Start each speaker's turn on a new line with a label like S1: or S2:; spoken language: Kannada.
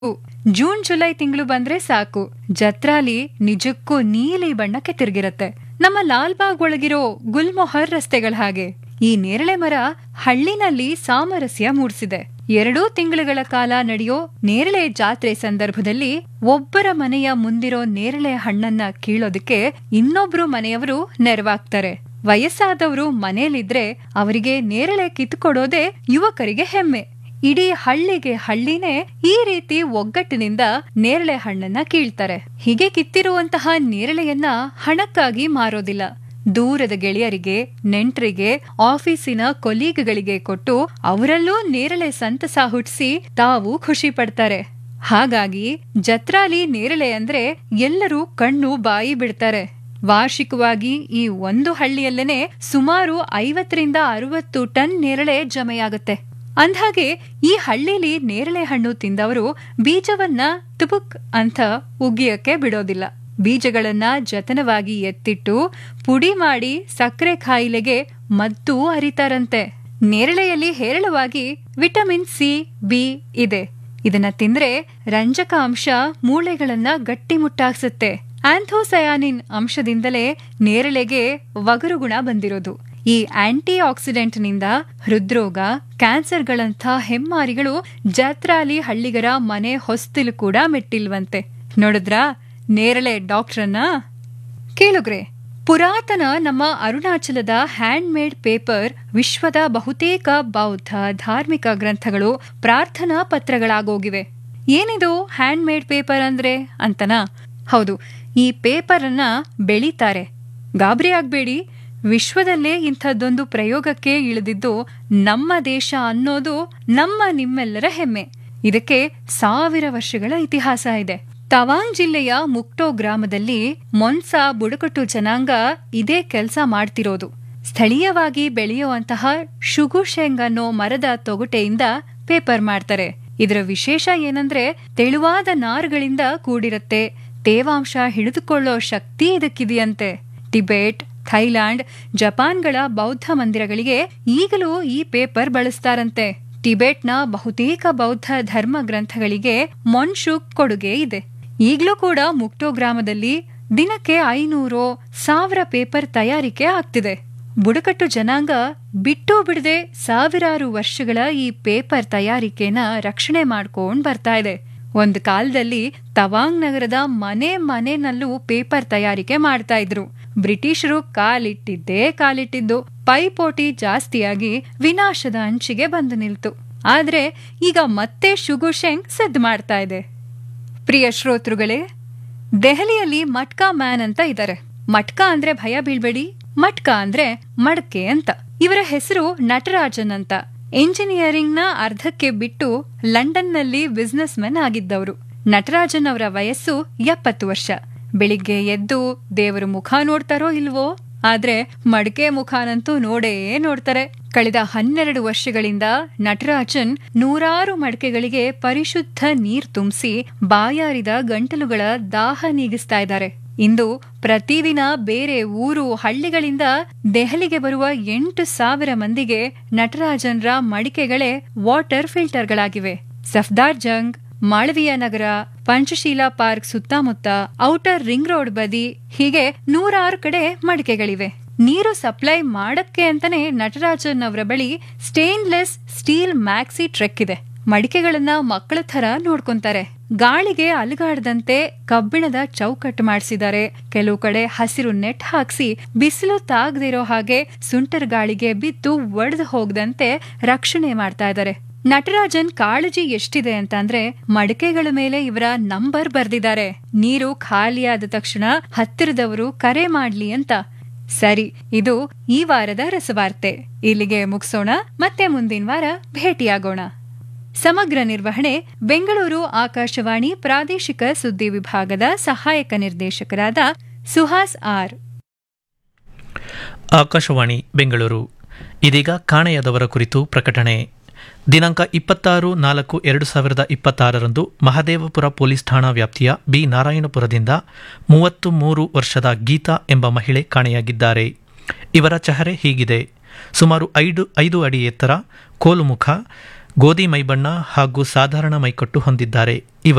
S1: ಜೂನ್ ಜುಲೈ ತಿಂಗಳು ಬಂದ್ರೆ ಸಾಕು ಜತ್ರಾಲಿ ನಿಜಕ್ಕೂ ನೀಲಿ ಬಣ್ಣಕ್ಕೆ ತಿರುಗಿರತ್ತೆ ನಮ್ಮ ಲಾಲ್ಬಾಗ್ ಒಳಗಿರೋ ಗುಲ್ಮೊಹರ್ ರಸ್ತೆಗಳ ಹಾಗೆ ಈ ನೇರಳೆ ಮರ ಹಳ್ಳಿನಲ್ಲಿ ಸಾಮರಸ್ಯ ಮೂಡಿಸಿದೆ ಎರಡೂ ತಿಂಗಳುಗಳ ಕಾಲ ನಡೆಯೋ ನೇರಳೆ ಜಾತ್ರೆ ಸಂದರ್ಭದಲ್ಲಿ ಒಬ್ಬರ ಮನೆಯ ಮುಂದಿರೋ ನೇರಳೆ ಹಣ್ಣನ್ನ ಕೀಳೋದಕ್ಕೆ ಇನ್ನೊಬ್ರು ಮನೆಯವರು ನೆರವಾಗ್ತಾರೆ ವಯಸ್ಸಾದವರು ಮನೇಲಿದ್ರೆ ಅವರಿಗೆ ನೇರಳೆ ಕಿತ್ಕೊಡೋದೇ ಯುವಕರಿಗೆ ಹೆಮ್ಮೆ ಇಡೀ ಹಳ್ಳಿಗೆ ಹಳ್ಳಿನೇ ಈ ರೀತಿ ಒಗ್ಗಟ್ಟಿನಿಂದ ನೇರಳೆ ಹಣ್ಣನ್ನ ಕೀಳ್ತಾರೆ ಹೀಗೆ ಕಿತ್ತಿರುವಂತಹ ನೇರಳೆಯನ್ನ ಹಣಕ್ಕಾಗಿ ಮಾರೋದಿಲ್ಲ ದೂರದ ಗೆಳೆಯರಿಗೆ ನೆಂಟರಿಗೆ ಆಫೀಸಿನ ಕೊಲೀಗ್ಗಳಿಗೆ ಕೊಟ್ಟು ಅವರಲ್ಲೂ ನೇರಳೆ ಸಂತಸ ಹುಟ್ಟಿಸಿ ತಾವು ಖುಷಿ ಪಡ್ತಾರೆ ಹಾಗಾಗಿ ಜತ್ರಾಲಿ ನೇರಳೆ ಅಂದ್ರೆ ಎಲ್ಲರೂ ಕಣ್ಣು ಬಾಯಿ ಬಿಡ್ತಾರೆ ವಾರ್ಷಿಕವಾಗಿ ಈ ಒಂದು ಹಳ್ಳಿಯಲ್ಲೇನೆ ಸುಮಾರು ಐವತ್ತರಿಂದ ಅರವತ್ತು ಟನ್ ನೇರಳೆ ಜಮೆಯಾಗುತ್ತೆ ಅಂದ್ಹಾಗೆ ಈ ಹಳ್ಳಿಲಿ ನೇರಳೆ ಹಣ್ಣು ತಿಂದವರು ಬೀಜವನ್ನ ತುಬುಕ್ ಅಂತ ಉಗಿಯಕ್ಕೆ ಬಿಡೋದಿಲ್ಲ ಬೀಜಗಳನ್ನ ಜತನವಾಗಿ ಎತ್ತಿಟ್ಟು ಪುಡಿ ಮಾಡಿ ಸಕ್ಕರೆ ಕಾಯಿಲೆಗೆ ಮದ್ದು ಅರಿತಾರಂತೆ ನೇರಳೆಯಲ್ಲಿ ಹೇರಳವಾಗಿ ವಿಟಮಿನ್ ಸಿ ಬಿ ಇದೆ ಇದನ್ನ ತಿಂದ್ರೆ ರಂಜಕ ಅಂಶ ಮೂಳೆಗಳನ್ನ ಗಟ್ಟಿಮುಟ್ಟಾಗ್ಸುತ್ತೆ ಆಂಥೋಸಯಾನಿನ್ ಅಂಶದಿಂದಲೇ ನೇರಳೆಗೆ ಒಗರು ಗುಣ ಬಂದಿರೋದು ಈ ಆಂಟಿ ಆಕ್ಸಿಡೆಂಟ್ನಿಂದ ಹೃದ್ರೋಗ ಕ್ಯಾನ್ಸರ್ಗಳಂಥ ಹೆಮ್ಮಾರಿಗಳು ಜಾತ್ರಾಲಿ ಹಳ್ಳಿಗರ ಮನೆ ಹೊಸ್ತಿಲು ಕೂಡ ಮೆಟ್ಟಿಲ್ವಂತೆ ನೋಡಿದ್ರಾ ನೇರಳೆ ಡಾಕ್ಟ್ರನ್ನ ಕೇಳುಗ್ರೆ ಪುರಾತನ ನಮ್ಮ ಅರುಣಾಚಲದ ಹ್ಯಾಂಡ್ ಮೇಡ್ ಪೇಪರ್ ವಿಶ್ವದ ಬಹುತೇಕ ಬೌದ್ಧ ಧಾರ್ಮಿಕ ಗ್ರಂಥಗಳು ಪ್ರಾರ್ಥನಾ ಪತ್ರಗಳಾಗೋಗಿವೆ ಏನಿದು ಹ್ಯಾಂಡ್ ಮೇಡ್ ಪೇಪರ್ ಅಂದ್ರೆ ಅಂತನಾ ಹೌದು ಈ ಪೇಪರ್ ಅನ್ನ ಬೆಳೀತಾರೆ ಗಾಬರಿ ಆಗ್ಬೇಡಿ ವಿಶ್ವದಲ್ಲೇ ಇಂಥದ್ದೊಂದು ಪ್ರಯೋಗಕ್ಕೆ ಇಳಿದಿದ್ದು ನಮ್ಮ ದೇಶ ಅನ್ನೋದು ನಮ್ಮ ನಿಮ್ಮೆಲ್ಲರ ಹೆಮ್ಮೆ ಇದಕ್ಕೆ ಸಾವಿರ ವರ್ಷಗಳ ಇತಿಹಾಸ ಇದೆ ತವಾಂಗ್ ಜಿಲ್ಲೆಯ ಮುಕ್ಟೋ ಗ್ರಾಮದಲ್ಲಿ ಮೊನ್ಸಾ ಬುಡಕಟ್ಟು ಜನಾಂಗ ಇದೇ ಕೆಲಸ ಮಾಡ್ತಿರೋದು ಸ್ಥಳೀಯವಾಗಿ ಬೆಳೆಯುವಂತಹ ಶುಗುಶೆಂಗ್ ಅನ್ನೋ ಮರದ ತೊಗಟೆಯಿಂದ ಪೇಪರ್ ಮಾಡ್ತಾರೆ ಇದರ ವಿಶೇಷ ಏನಂದ್ರೆ ತೆಳುವಾದ ನಾರುಗಳಿಂದ ಕೂಡಿರತ್ತೆ ತೇವಾಂಶ ಹಿಡಿದುಕೊಳ್ಳೋ ಶಕ್ತಿ ಇದಕ್ಕಿದೆಯಂತೆ ಟಿಬೆಟ್ ಥೈಲ್ಯಾಂಡ್ ಜಪಾನ್ಗಳ ಬೌದ್ಧ ಮಂದಿರಗಳಿಗೆ ಈಗಲೂ ಈ ಪೇಪರ್ ಬಳಸ್ತಾರಂತೆ ಟಿಬೆಟ್ನ ಬಹುತೇಕ ಬೌದ್ಧ ಧರ್ಮ ಗ್ರಂಥಗಳಿಗೆ ಮೊನ್ಶುಕ್ ಕೊಡುಗೆ ಇದೆ ಈಗಲೂ ಕೂಡ ಮುಕ್ಟೋ ಗ್ರಾಮದಲ್ಲಿ ದಿನಕ್ಕೆ ಐನೂರು ಸಾವಿರ ಪೇಪರ್ ತಯಾರಿಕೆ ಆಗ್ತಿದೆ ಬುಡಕಟ್ಟು ಜನಾಂಗ ಬಿಟ್ಟು ಬಿಡದೆ ಸಾವಿರಾರು ವರ್ಷಗಳ ಈ ಪೇಪರ್ ತಯಾರಿಕೆನ ರಕ್ಷಣೆ ಮಾಡ್ಕೊಂಡ್ ಬರ್ತಾ ಇದೆ ಒಂದು ಕಾಲದಲ್ಲಿ ತವಾಂಗ್ ನಗರದ ಮನೆ ಮನೆನಲ್ಲೂ ಪೇಪರ್ ತಯಾರಿಕೆ ಮಾಡ್ತಾ ಇದ್ರು ಬ್ರಿಟಿಷರು ಕಾಲಿಟ್ಟಿದ್ದೇ ಕಾಲಿಟ್ಟಿದ್ದು ಪೈಪೋಟಿ ಜಾಸ್ತಿಯಾಗಿ ವಿನಾಶದ ಅಂಚಿಗೆ ಬಂದು ನಿಲ್ತು ಆದ್ರೆ ಈಗ ಮತ್ತೆ ಶುಗುಶೆಂಗ್ ಸದ್ದು ಮಾಡ್ತಾ ಇದೆ ಪ್ರಿಯ ಶ್ರೋತೃಗಳೇ ದೆಹಲಿಯಲ್ಲಿ ಮಟ್ಕಾ ಮ್ಯಾನ್ ಅಂತ ಇದ್ದಾರೆ ಮಟ್ಕಾ ಅಂದ್ರೆ ಭಯ ಬೀಳ್ಬೇಡಿ ಮಟ್ಕಾ ಅಂದ್ರೆ ಮಡಕೆ ಅಂತ ಇವರ ಹೆಸರು ನಟರಾಜನ್ ಅಂತ ಇಂಜಿನಿಯರಿಂಗ್ ನ ಅರ್ಧಕ್ಕೆ ಬಿಟ್ಟು ಲಂಡನ್ನಲ್ಲಿ ಬಿಸ್ನೆಸ್ ಮೆನ್ ಆಗಿದ್ದವರು ನಟರಾಜನ್ ಅವರ ವಯಸ್ಸು ಎಪ್ಪತ್ತು ವರ್ಷ ಬೆಳಿಗ್ಗೆ ಎದ್ದು ದೇವರ ಮುಖ ನೋಡ್ತಾರೋ ಇಲ್ವೋ ಆದ್ರೆ ಮಡಕೆ ಮುಖಾನಂತೂ ನೋಡೇ ನೋಡ್ತಾರೆ ಕಳೆದ ಹನ್ನೆರಡು ವರ್ಷಗಳಿಂದ ನಟರಾಜನ್ ನೂರಾರು ಮಡಕೆಗಳಿಗೆ ಪರಿಶುದ್ಧ ನೀರ್ ತುಂಬಿಸಿ ಬಾಯಾರಿದ ಗಂಟಲುಗಳ ದಾಹ ನೀಗಿಸ್ತಾ ಇದ್ದಾರೆ ಇಂದು ಪ್ರತಿದಿನ ಬೇರೆ ಊರು ಹಳ್ಳಿಗಳಿಂದ ದೆಹಲಿಗೆ ಬರುವ ಎಂಟು ಸಾವಿರ ಮಂದಿಗೆ ನಟರಾಜನ್ರ ಮಡಿಕೆಗಳೇ ವಾಟರ್ ಫಿಲ್ಟರ್ಗಳಾಗಿವೆ ಸಫ್ದಾರ್ ಜಂಗ್ ಮಾಳವಿಯ ನಗರ ಪಂಚಶೀಲಾ ಪಾರ್ಕ್ ಸುತ್ತಮುತ್ತ ಔಟರ್ ರಿಂಗ್ ರೋಡ್ ಬದಿ ಹೀಗೆ ನೂರಾರು ಕಡೆ ಮಡಿಕೆಗಳಿವೆ ನೀರು ಸಪ್ಲೈ ಮಾಡಕ್ಕೆ ಅಂತಾನೆ ನಟರಾಜನ್ ಅವರ ಬಳಿ ಸ್ಟೇನ್ಲೆಸ್ ಸ್ಟೀಲ್ ಮ್ಯಾಕ್ಸಿ ಟ್ರೆಕ್ ಇದೆ ಮಡಿಕೆಗಳನ್ನ ಮಕ್ಕಳ ಥರ ನೋಡ್ಕೊಂತಾರೆ ಗಾಳಿಗೆ ಅಲುಗಾಡದಂತೆ ಕಬ್ಬಿಣದ ಚೌಕಟ್ಟು ಮಾಡಿಸಿದ್ದಾರೆ ಕೆಲವು ಕಡೆ ಹಸಿರು ನೆಟ್ ಹಾಕ್ಸಿ ಬಿಸಿಲು ತಾಗದಿರೋ ಹಾಗೆ ಸುಂಟರ್ ಗಾಳಿಗೆ ಬಿದ್ದು ಒಡೆದು ಹೋಗದಂತೆ ರಕ್ಷಣೆ ಮಾಡ್ತಾ ಇದ್ದಾರೆ ನಟರಾಜನ್ ಕಾಳಜಿ ಎಷ್ಟಿದೆ ಅಂತ ಅಂದ್ರೆ ಮಡಿಕೆಗಳ ಮೇಲೆ ಇವರ ನಂಬರ್ ಬರ್ದಿದ್ದಾರೆ ನೀರು ಖಾಲಿಯಾದ ತಕ್ಷಣ ಹತ್ತಿರದವರು ಕರೆ ಮಾಡ್ಲಿ ಅಂತ ಸರಿ ಇದು ಈ ವಾರದ ರಸವಾರ್ತೆ ಇಲ್ಲಿಗೆ ಮುಗಿಸೋಣ ಮತ್ತೆ ಮುಂದಿನ ವಾರ ಭೇಟಿಯಾಗೋಣ ಸಮಗ್ರ ನಿರ್ವಹಣೆ ಬೆಂಗಳೂರು ಆಕಾಶವಾಣಿ ಪ್ರಾದೇಶಿಕ ಸುದ್ದಿ ವಿಭಾಗದ ಸಹಾಯಕ ನಿರ್ದೇಶಕರಾದ ಸುಹಾಸ್ ಆರ್
S2: ಆಕಾಶವಾಣಿ ಬೆಂಗಳೂರು ಇದೀಗ ಕಾಣೆಯಾದವರ ಕುರಿತು ಪ್ರಕಟಣೆ ದಿನಾಂಕ ಇಪ್ಪತ್ತಾರು ನಾಲ್ಕು ಎರಡು ಸಾವಿರದ ಇಪ್ಪತ್ತಾರರಂದು ಮಹದೇವಪುರ ಪೊಲೀಸ್ ಠಾಣಾ ವ್ಯಾಪ್ತಿಯ ಬಿ ನಾರಾಯಣಪುರದಿಂದ ಮೂವತ್ತು ಮೂರು ವರ್ಷದ ಗೀತಾ ಎಂಬ ಮಹಿಳೆ ಕಾಣೆಯಾಗಿದ್ದಾರೆ ಇವರ ಚಹರೆ ಹೀಗಿದೆ ಸುಮಾರು ಐದು ಐದು ಅಡಿ ಎತ್ತರ ಕೋಲು ಮುಖ ಗೋಧಿ ಮೈಬಣ್ಣ ಹಾಗೂ ಸಾಧಾರಣ ಮೈಕಟ್ಟು ಹೊಂದಿದ್ದಾರೆ